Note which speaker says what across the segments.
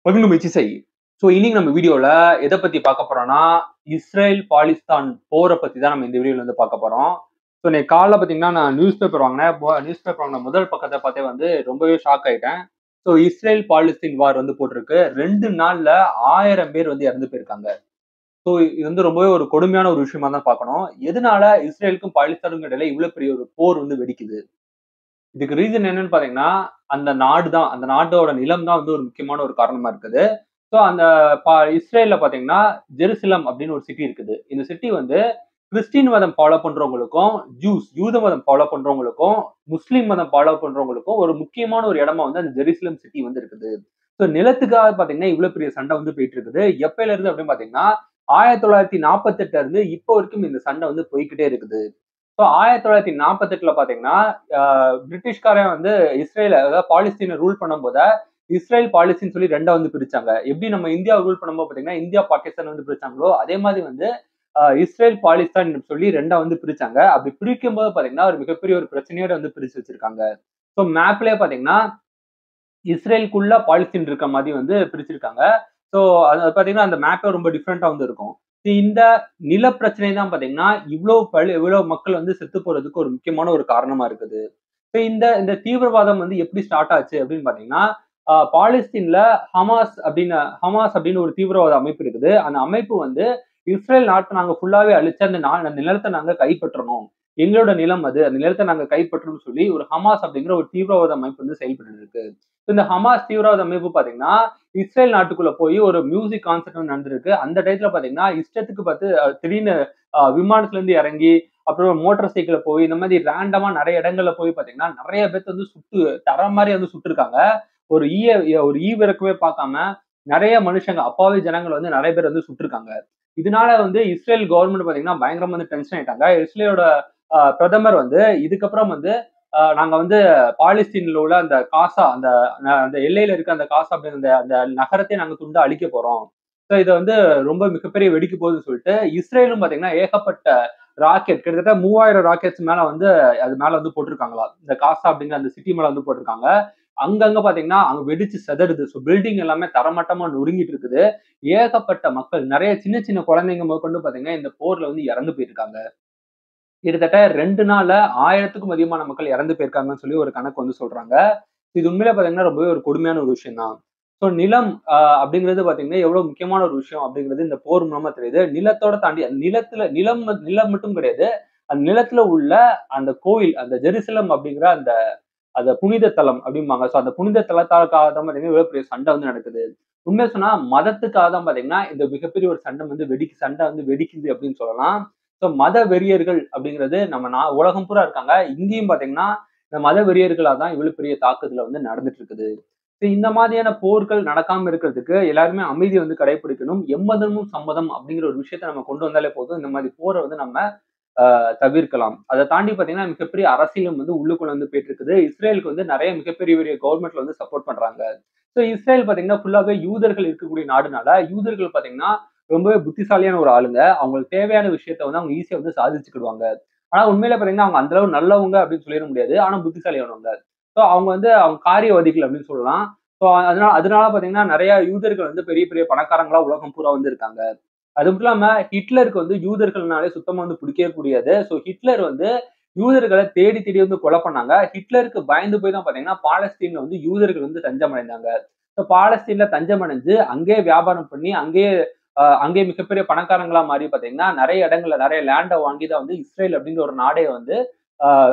Speaker 1: பகிர்ந்து முயற்சி செய் ஸோ இன்னைக்கு நம்ம வீடியோல எதை பத்தி பார்க்க போறோம்னா இஸ்ரேல் பாலிஸ்தான் போரை பத்தி தான் நம்ம இந்த வீடியோல வந்து பார்க்க போறோம் ஸோ இன்னைக்கு காலைல பார்த்தீங்கன்னா நான் நியூஸ் பேப்பர் வாங்கினேன் நியூஸ் பேப்பர் வாங்கின முதல் பக்கத்தை பார்த்தே வந்து ரொம்பவே ஷாக் ஆயிட்டேன் ஸோ இஸ்ரேல் பாலிஸ்தீன் வார் வந்து போட்டிருக்கு ரெண்டு நாள்ல ஆயிரம் பேர் வந்து இறந்து போயிருக்காங்க ஸோ இது வந்து ரொம்பவே ஒரு கொடுமையான ஒரு விஷயமா தான் பார்க்கணும் எதனால இஸ்ரேலுக்கும் பாகிஸ்தானுக்கும் இடையில இவ்வளவு பெரிய ஒரு போர் வந்து வெடிக்குது இதுக்கு ரீசன் என்னன்னு பாத்தீங்கன்னா அந்த நாடு தான் அந்த நாட்டோட நிலம் தான் வந்து ஒரு முக்கியமான ஒரு காரணமா இருக்குது ஸோ அந்த பா- இஸ்ரேல்ல பாத்தீங்கன்னா ஜெருசலம் அப்படின்னு ஒரு சிட்டி இருக்குது இந்த சிட்டி வந்து கிறிஸ்டின் மதம் ஃபாலோ பண்றவங்களுக்கும் ஜூஸ் யூத மதம் ஃபாலோ பண்றவங்களுக்கும் முஸ்லீம் மதம் ஃபாலோ பண்றவங்களுக்கும் ஒரு முக்கியமான ஒரு இடமா வந்து அந்த ஜெருசலம் சிட்டி வந்து இருக்குது ஸோ நிலத்துக்காக பாத்தீங்கன்னா இவ்வளவு பெரிய சண்டை வந்து போயிட்டு இருக்குது எப்பயில இருந்து அப்படின்னு பாத்தீங்கன்னா ஆயிரத்தி தொள்ளாயிரத்தி நாற்பத்தெட்டுல இருந்து இப்போ வரைக்கும் இந்த சண்டை வந்து போய்க்கிட்டே இருக்குது ஸோ ஆயிரத்தி தொள்ளாயிரத்தி நாற்பத்தெட்டுல பாத்தீங்கன்னா ஆஹ் பிரிட்டிஷ்காரன் வந்து இஸ்ரேல அதாவது பாலிஸ்தீனை ரூல் பண்ணும்போது இஸ்ரேல் பாலிஸ்தீன் சொல்லி ரெண்டா வந்து பிரிச்சாங்க எப்படி நம்ம இந்தியா ரூல் பண்ணும்போது பாத்தீங்கன்னா இந்தியா பாகிஸ்தான் வந்து பிரிச்சாங்களோ அதே மாதிரி வந்து ஆஹ் இஸ்ரேல் பாலிஸ்தான் சொல்லி ரெண்டா வந்து பிரிச்சாங்க அப்படி பிரிக்கும் போது பாத்தீங்கன்னா ஒரு மிகப்பெரிய ஒரு பிரச்சனையோட வந்து பிரிச்சு வச்சிருக்காங்க ஸோ மேப்லயே பாத்தீங்கன்னா இஸ்ரேலுக்குள்ள பாலிஸ்தீன் இருக்க மாதிரி வந்து பிரிச்சிருக்காங்க ஸோ அது பாத்தீங்கன்னா அந்த மேப்பே ரொம்ப டிஃப்ரெண்டா வந்து இருக்கும் So, இந்த நில பிரச்சனை தான் பாத்தீங்கன்னா இவ்வளவு பழு இவ்வளவு மக்கள் வந்து செத்து போறதுக்கு ஒரு முக்கியமான ஒரு காரணமா இருக்குது ஸோ இந்த இந்த தீவிரவாதம் வந்து எப்படி ஸ்டார்ட் ஆச்சு அப்படின்னு பாத்தீங்கன்னா ஆஹ் பாலஸ்தீன்ல ஹமாஸ் அப்படின்னு ஹமாஸ் அப்படின்னு ஒரு தீவிரவாத அமைப்பு இருக்குது அந்த அமைப்பு வந்து இஸ்ரேல் நாட்டை நாங்க ஃபுல்லாவே அழிச்சு அந்த நா- அந்த நிலத்தை நாங்க கைப்பற்றணும் எங்களோட நிலம் அது அந்த நிலத்தை நாங்க கைப்பற்றணும்னு சொல்லி ஒரு ஹமாஸ் அப்படிங்கிற ஒரு தீவிரவாத அமைப்பு வந்து செயல்பட்டு இருக்கு So, இந்த ஹமாஸ் தீவிரவாத அமைப்பு பாத்தீங்கன்னா இஸ்ரேல் நாட்டுக்குள்ள போய் ஒரு மியூசிக் கான்சர்ட் வந்து நடந்திருக்கு அந்த டயத்துல பாத்தீங்கன்னா இஷ்டத்துக்கு பார்த்து அஹ், திடீர்னு அஹ், விமானத்துல இருந்து இறங்கி அப்புறம் மோட்டார் சைக்கிள்ல போய் இந்த மாதிரி ரேண்டமா நிறைய இடங்கள்ல போய் பாத்தீங்கன்னா நிறைய பேர்த்து வந்து சுட்டு தர மாதிரி வந்து சுட்டுருக்காங்க ஒரு ஈய ஒரு ஈ விறக்கவே பார்க்காம நிறைய மனுஷங்க அப்பாவி ஜனங்கள் வந்து நிறைய பேர் வந்து சுட்டிருக்காங்க இதனால வந்து இஸ்ரேல் கவர்மெண்ட் பாத்தீங்கன்னா பயங்கரமா வந்து டென்ஷன் ஆயிட்டாங்க இஸ்ரேலோட அஹ், பிரதமர் வந்து இதுக்கப்புறம் வந்து அஹ், நாங்க வந்து பாலிஸ்தீன்ல உள்ள அந்த காசா அந்த ந- அந்த எல்லையில இருக்க அந்த காசா அப்படிங்கிற அந்த அந்த நகரத்தை நாங்க துண்டு அழிக்க போறோம் ஸோ இதை வந்து ரொம்ப மிகப்பெரிய வெடிக்க போகுதுன்னு சொல்லிட்டு இஸ்ரேலும் பாத்தீங்கன்னா ஏகப்பட்ட ராக்கெட் கிட்டத்தட்ட மூவாயிரம் ராக்கெட்ஸ் மேல வந்து அது மேல வந்து போட்டிருக்காங்களா இந்த காசா அப்படிங்கிற அந்த சிட்டி மேல வந்து போட்டிருக்காங்க அங்கங்க பாத்தீங்கன்னா அங்க வெடிச்சு செதறுது ஸோ பில்டிங் எல்லாமே தரமட்டமா நொறுங்கிட்டு இருக்குது ஏகப்பட்ட மக்கள் நிறைய சின்ன சின்ன குழந்தைங்க முதற்கொண்டு பாத்தீங்கன்னா இந்த போர்ல வந்து இறந்து போயிருக்காங்க கிட்டத்தட்ட ரெண்டு நாள்ல ஆயிரத்துக்கும் அதிகமான மக்கள் இறந்து போயிருக்காங்கன்னு சொல்லி ஒரு கணக்கு வந்து சொல்றாங்க இது உண்மையிலே பாத்தீங்கன்னா ரொம்பவே ஒரு கொடுமையான ஒரு விஷயம் தான் ஸோ நிலம் ஆஹ் அப்படிங்கிறது பாத்தீங்கன்னா எவ்வளவு முக்கியமான ஒரு விஷயம் அப்படிங்கிறது இந்த போர் மூலமா தெரியுது நிலத்தோட தாண்டி அந்த நிலத்துல நிலம் ம- நிலம் மட்டும் கிடையாது அந்த நிலத்துல உள்ள அந்த கோவில் அந்த ஜெருசலம் அப்படிங்கிற அந்த அந்த புனித தலம் அப்படிம்பாங்க ஸோ அந்த புனித தலத்தாலுக்காக தான் பாத்தீங்கன்னா இவ்வளவு பெரிய சண்டை வந்து நடக்குது உண்மையை சொன்னா மதத்துக்காக தான் பாத்தீங்கன்னா இந்த மிகப்பெரிய ஒரு சண்டை வந்து வெடிக்கு சண்டை வந்து வெடிக்குது அப்படின்னு சொல்லலாம் ஸோ மத வெறியர்கள் அப்படிங்கிறது நம்ம நா- உலகம் பூரா இருக்காங்க இங்கேயும் பாத்தீங்கன்னா இந்த மத வெறியர்களாக தான் இவ்வளவு பெரிய தாக்குதல வந்து நடந்துட்டு இருக்குது So, இந்த மாதிரியான போர்கள் நடக்காம இருக்கிறதுக்கு எல்லாருமே அமைதி வந்து கடைபிடிக்கணும் எம்மதமும் சம்மதம் அப்படிங்கிற ஒரு விஷயத்த நம்ம கொண்டு வந்தாலே போதும் இந்த மாதிரி போரை வந்து நம்ம ஆஹ், தவிர்க்கலாம் அதை தாண்டி பாத்தீங்கன்னா மிகப்பெரிய அரசியலும் வந்து உள்ளுக்குள்ள வந்து போயிட்டு இருக்குது இஸ்ரேலுக்கு வந்து நிறைய மிகப்பெரிய பெரிய கவர்மெண்ட்ல வந்து சப்போர்ட் பண்றாங்க ஸோ இஸ்ரேல் பாத்தீங்கன்னா ஃபுல்லாவே யூதர்கள் இருக்கக்கூடிய நாடுனால யூதர்கள் பாத்தீங்கன்னா ரொம்பவே புத்திசாலியான ஒரு ஆளுங்க அவங்களுக்கு தேவையான விஷயத்த வந்து அவங்க ஈஸியா வந்து சாதிச்சுக்கிடுவாங்க ஆனா உண்மையில பாத்தீங்கன்னா அவங்க அந்த அளவு நல்லவங்க அப்படின்னு சொல்லிட முடியாது ஆனா புத்திசாலியானவங்க ஸோ அவங்க வந்து அவங்க காரியவாதிகள் அப்படின்னு சொல்லலாம் ஸோ அதனால அதனால பாத்தீங்கன்னா நிறைய யூதர்கள் வந்து பெரிய பெரிய பணக்காரங்களா உலகம் பூரா வந்து இருக்காங்க அது மட்டும் இல்லாம ஹிட்லருக்கு வந்து யூதர்கள்னாலே சுத்தமா வந்து பிடிக்கவே கூடியது ஸோ ஹிட்லர் வந்து யூதர்களை தேடி தேடி வந்து கொலை பண்ணாங்க ஹிட்லருக்கு பயந்து போய் தான் பாத்தீங்கன்னா பாலஸ்தீன்ல வந்து யூதர்கள் வந்து தஞ்சம் அடைந்தாங்க ஸோ பாலஸ்தீன்ல தஞ்சம் அடைஞ்சு அங்கேயே வியாபாரம் பண்ணி அங்கேயே ஆஹ் அங்கே மிகப்பெரிய பணக்காரங்களா மாறி பாத்தீங்கன்னா நிறைய இடங்கள்ல நிறைய லேண்டை வாங்கி தான் வந்து இஸ்ரேல் அப்படிங்கிற ஒரு நாடே வந்து ஆஹ்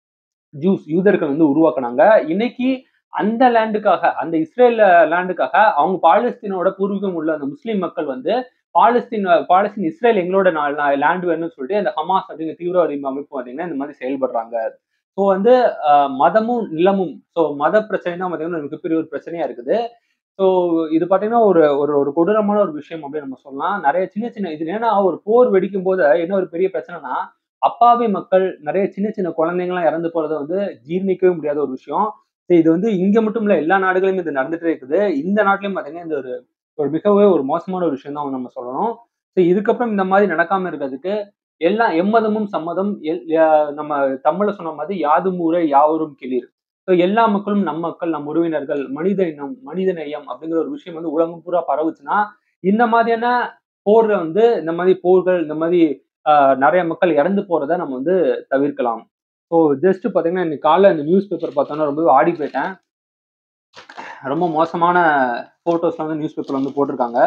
Speaker 1: ஜூஸ் யூதர்கள் வந்து உருவாக்குனாங்க இன்னைக்கு அந்த லேண்டுக்காக அந்த இஸ்ரேல் லேண்டுக்காக அவங்க பாலஸ்தீனோட பூர்வீகம் உள்ள அந்த முஸ்லீம் மக்கள் வந்து பாலஸ்தீன் பாலஸ்தீன் இஸ்ரேல் எங்களோட லேண்ட் வேணும்னு சொல்லிட்டு அந்த ஹமாஸ் அப்படிங்கிற தீவிரவாதி அமைப்பு பார்த்தீங்கன்னா இந்த மாதிரி செயல்படுறாங்க ஸோ வந்து ஆஹ் மதமும் நிலமும் ஸோ மத பிரச்சனை தான் பார்த்தீங்கன்னா ஒரு மிகப்பெரிய ஒரு பிரச்சனையா இருக்குது ஸோ இது பார்த்தீங்கன்னா ஒரு ஒரு ஒரு கொடூரமான ஒரு விஷயம் அப்படின்னு நம்ம சொல்லலாம் நிறைய சின்ன சின்ன இது ஏன்னா ஒரு போர் வெடிக்கும் போது என்ன ஒரு பெரிய பிரச்சனைனா அப்பாவி மக்கள் நிறைய சின்ன சின்ன குழந்தைங்களாம் இறந்து போறதை வந்து ஜீர்ணிக்கவே முடியாத ஒரு விஷயம் So இது வந்து இங்க மட்டும் இல்ல எல்லா நாடுகளிலும் இது நடந்துட்டே இருக்குது இந்த நாட்டிலையும் பாத்தீங்கன்னா இந்த ஒரு ஒரு மிகவே ஒரு மோசமான ஒரு விஷயம் தான் நம்ம சொல்லணும் ஸோ இதுக்கப்புறம் இந்த மாதிரி நடக்காம இருக்கிறதுக்கு எல்லாம் எம்மதமும் சம்மதம் எல்- யா- நம்ம தமிழ்ல சொன்ன மாதிரி யாதும் ஊரே யாவரும் கிளிர் ஸோ எல்லா மக்களும் நம் மக்கள் நம் உறவினர்கள் மனித இனம் மனித நேயம் அப்படிங்கிற ஒரு விஷயம் வந்து உலகம் பூரா பரவுச்சுன்னா இந்த மாதிரியான போர்ல வந்து இந்த மாதிரி போர்கள் இந்த மாதிரி ஆஹ், நிறைய மக்கள் இறந்து போறதை நம்ம வந்து தவிர்க்கலாம் ஸோ ஜஸ்ட் பாத்தீங்கன்னா இன்னைக்கு காலைல இந்த நியூஸ் பேப்பர் பார்த்தோன்னா ரொம்ப ஆடி போயிட்டேன் ரொம்ப மோசமான போட்டோஸ்லாம் வந்து நியூஸ் பேப்பர்ல வந்து போட்டிருக்காங்க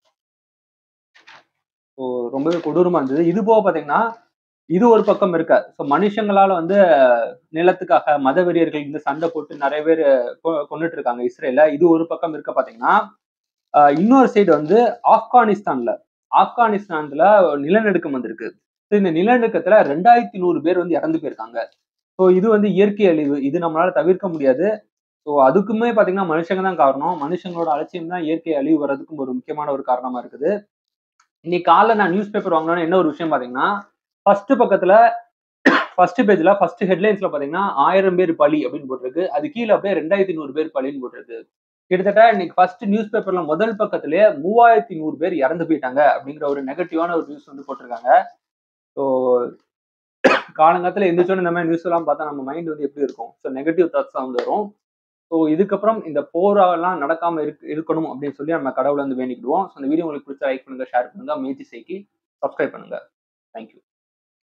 Speaker 1: ஸோ ரொம்பவே கொடூரமா இருந்தது இது போக பாத்தீங்கன்னா இது ஒரு பக்கம் இருக்க ஸோ மனுஷங்களால வந்து நிலத்துக்காக மத வெறியர்கள் வந்து சண்டை போட்டு நிறைய பேர் கொண்டுட்டு இருக்காங்க இஸ்ரேல இது ஒரு பக்கம் இருக்க பாத்தீங்கன்னா ஆஹ் இன்னொரு சைடு வந்து ஆப்கானிஸ்தான்ல ஆப்கானிஸ்தான்ல ஒரு நிலநடுக்கம் வந்திருக்கு ஸோ இந்த நிலநடுக்கத்துல ரெண்டாயிரத்தி நூறு பேர் வந்து இறந்து போயிருக்காங்க ஸோ இது வந்து இயற்கை அழிவு இது நம்மளால தவிர்க்க முடியாது ஸோ அதுக்குமே பாத்தீங்கன்னா மனுஷங்க தான் காரணம் மனுஷங்களோட அலட்சியம் தான் இயற்கை அழிவு வர்றதுக்கும் ஒரு முக்கியமான ஒரு காரணமா இருக்குது இன்னைக்கு காலைல நான் நியூஸ் பேப்பர் வாங்கினோன்னு என்ன ஒரு விஷயம் பாத்தீங்கன்னா ஃபர்ஸ்ட் பக்கத்துல ஃபர்ஸ்ட் பேஜ்ல ஃபர்ஸ்ட் ஹெட்லைன்ஸ்ல பாத்தீங்கன்னா ஆயிரம் பேர் பலி அப்படின்னு போட்டிருக்கு அது கீழே அப்படியே ரெண்டாயிரத்தி நூறு பேர் பலின்னு போட்டிருக்கு கிட்டத்தட்ட இன்னைக்கு ஃபர்ஸ்ட் நியூஸ் பேப்பர்ல முதல் பக்கத்திலேயே மூவாயிரத்தி நூறு பேர் இறந்து போயிட்டாங்க அப்படிங்கிற ஒரு நெகட்டிவான ஒரு நியூஸ் வந்து போட்டிருக்காங்க ஸோ காலங்காலத்துல எந்திரிச்சோன்னு இந்த மாதிரி நியூஸ் எல்லாம் பார்த்தா நம்ம மைண்ட் வந்து எப்படி இருக்கும் ஸோ நெகட்டிவ் தாட்ஸ் தான் வந்து வரும் ஸோ இதுக்கப்புறம் இந்த போரெல்லாம் நடக்காம இருக்கு இருக்கணும் அப்படின்னு சொல்லி நம்ம கடவுளை வந்து வேண்டிக்கிடுவோம் ஸோ இந்த வீடியோ உங்களுக்கு பிடிச்ச லைக் பண்ணுங்க ஷேர் பண்ணுங்க முயற்சி செய்கி சப்ஸ்கிரைப் பண்ணுங்க தேங்க்யூ